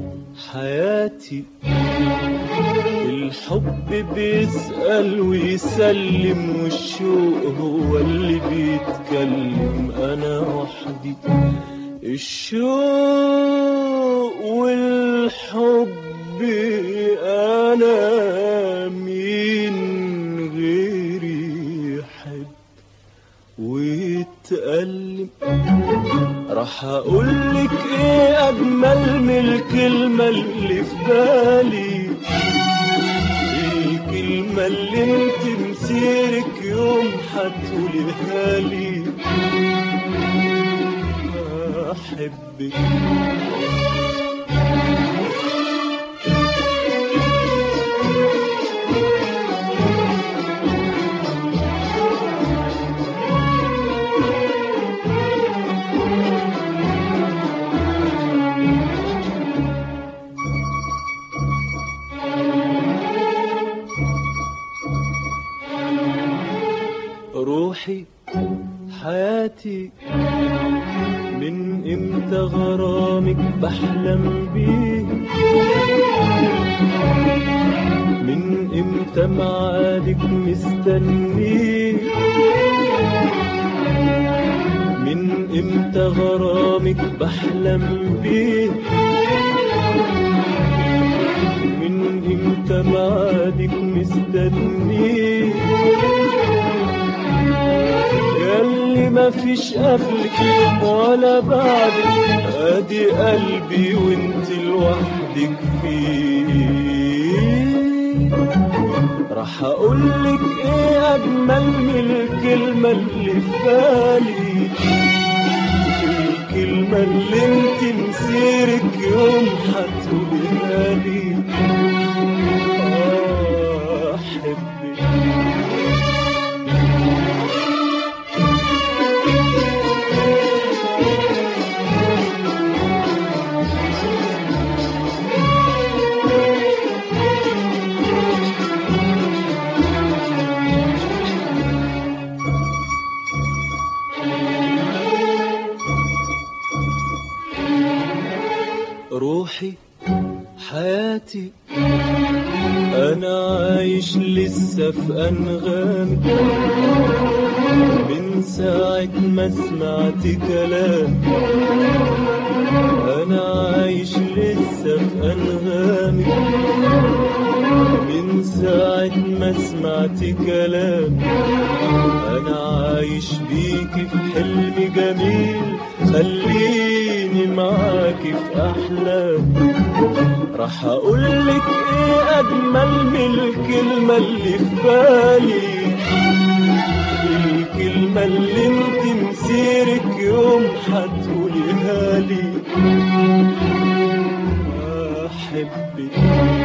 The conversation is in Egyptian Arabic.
حياتي الحب بيسأل ويسلم والشوق هو اللي بيتكلم أنا وحدي الشوق والحب أنا مين غيري يحب ويتألم راح أقولك إيه أجمل من الكلمة اللي في بالي الكلمة اللي انت مسيرك يوم هتقوليها لي أحبك روحي حياتي من امتى غرامك بحلم بيه من امتى معادك مستنيه من امتى غرامك بحلم بيه من امتى معادك مستنيه ياللي ما فيش قبلك ولا بعدك ادي قلبي وانت لوحدك فيه راح اقولك ايه اجمل من الكلمة اللي في بالي الكلمة اللي انت مسيرك يوم هتقولها لي آه، احبك روحي حياتي أنا عايش لسه في أنغامي من ساعة ما سمعت كلام أنا عايش لسه في أنغامي من ساعة ما سمعت كلام أنا عايش بيكي في حلم جميل خليني معاكي في أحلام راح أقولك إيه أجمل من الكلمة اللي في بالي الكلمة اللي انت مسيرك يوم هتقوليها لي أحبك